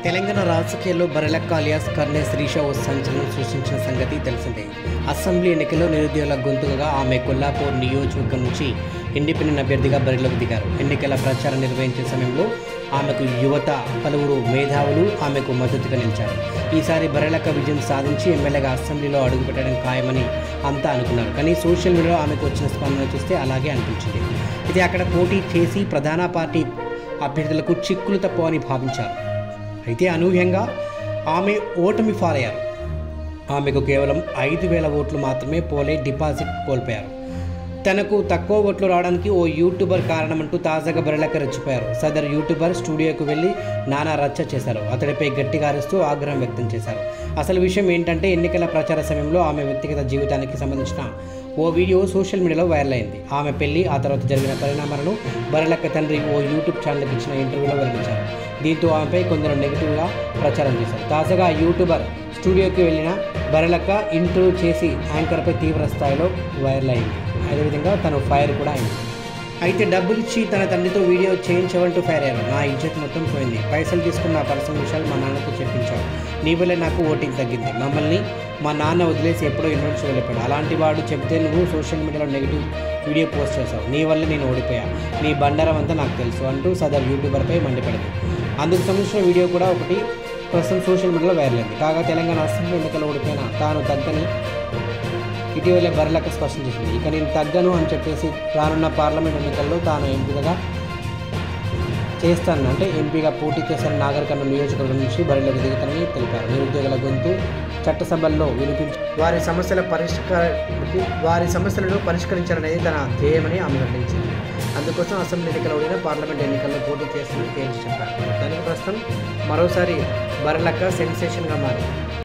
తెలంగాణ రాజకీయాల్లో బరెలక్క అలియాస్ కర్ణే శ్రీష ఓ సంచలనం సృష్టించిన సంగతి తెలిసిందే అసెంబ్లీ ఎన్నికల్లో నిరుద్యోగుల గొంతుకగా ఆమె కొల్లాపూర్ నియోజకవర్గం నుంచి ఇండిపెండెంట్ అభ్యర్థిగా బరిలోకి దిగారు ఎన్నికల ప్రచారం నిర్వహించే సమయంలో ఆమెకు యువత పలువురు మేధావులు ఆమెకు మద్దతుగా నిలిచారు ఈసారి బరెలక్క విజయం సాధించి ఎమ్మెల్యేగా అసెంబ్లీలో అడుగుపెట్టడం ఖాయమని అంతా అనుకున్నారు కానీ సోషల్ మీడియాలో ఆమెకు వచ్చిన స్పందన చూస్తే అలాగే అనిపించింది ఇది అక్కడ పోటీ చేసి ప్రధాన పార్టీ అభ్యర్థులకు చిక్కులు తప్పవని భావించారు అయితే అనూహ్యంగా ఆమె ఓటమి పాలయ్యారు ఆమెకు కేవలం ఐదు వేల ఓట్లు మాత్రమే పోలే డిపాజిట్ కోల్పోయారు తనకు తక్కువ ఓట్లు రావడానికి ఓ యూట్యూబర్ కారణమంటూ తాజాగా బరిలక్క రెచ్చిపోయారు సదరు యూట్యూబర్ స్టూడియోకు వెళ్ళి నానా రచ్చ చేశారు అతడిపై గట్టిగా అరుస్తూ ఆగ్రహం వ్యక్తం చేశారు అసలు విషయం ఏంటంటే ఎన్నికల ప్రచార సమయంలో ఆమె వ్యక్తిగత జీవితానికి సంబంధించిన ఓ వీడియో సోషల్ మీడియాలో వైరల్ అయింది ఆమె పెళ్లి ఆ తర్వాత జరిగిన పరిణామాలను బరిలక్క తండ్రి ఓ యూట్యూబ్ ఛానల్కి ఇచ్చిన ఇంటర్వ్యూలో వెల్లడించారు దీంతో ఆమెపై కొందరు నెగిటివ్గా ప్రచారం చేశారు తాజాగా ఆ యూట్యూబర్ స్టూడియోకి వెళ్ళిన బరలక్క ఇంటర్వ్యూ చేసి యాంకర్పై తీవ్ర స్థాయిలో వైరల్ అయింది అదేవిధంగా తను ఫైర్ కూడా అయింది అయితే డబ్బులు ఇచ్చి తన తండ్రితో వీడియో చేయించవంటూ ఫైర్ అయ్యారు నా ఇజ్జత్ మొత్తం పోయింది పైసలు తీసుకున్న నా పర్సనల్ విషయాలు మా నాన్నతో చెప్పించావు నీ వల్లే నాకు ఓటింగ్ తగ్గింది మమ్మల్ని మా నాన్న వదిలేసి ఎప్పుడో ఇన్వెస్ట్ వెళ్ళిపోయాడు అలాంటి వాడు చెప్తే నువ్వు సోషల్ మీడియాలో నెగిటివ్ వీడియో పోస్ట్ చేశావు నీ వల్ల నేను ఓడిపోయా నీ బండారం అంతా నాకు తెలుసు అంటూ సదర్ యూట్యూబర్పై మండిపడింది అందుకు సంబంధించిన వీడియో కూడా ఒకటి ప్రస్తుతం సోషల్ మీడియాలో వైరల్ అయింది కాగా తెలంగాణ అసెంబ్లీ ఎన్నికల్లో ఓడిపోయిన తాను తగ్గని ఇటీవలే బర్రెలకు స్పష్టం చేసింది ఇక నేను తగ్గను అని చెప్పేసి రానున్న పార్లమెంట్ ఎన్నికల్లో తాను ఎంపికగా చేస్తాను అంటే ఎంపీగా పోటీ చేసిన నాగర్ కర్నూలు నియోజకవర్గం నుంచి బరిలోకి దిగుతానని తెలిపారు నిరుద్యోగుల గొంతు చట్టసభల్లో వినిపించి వారి సమస్యల పరిష్కారానికి వారి సమస్యలను పరిష్కరించాలనేది తన ధ్యేయమని ఆమె వెల్లడించింది అందుకోసం అసెంబ్లీ ఎన్నికలు ఓడిన పార్లమెంట్ ఎన్నికల్లో పోటీ చేస్తుందని తేల్చి చెప్పారు దానికి ప్రస్తుతం మరోసారి బరలక్క సెన్సేషన్గా మారింది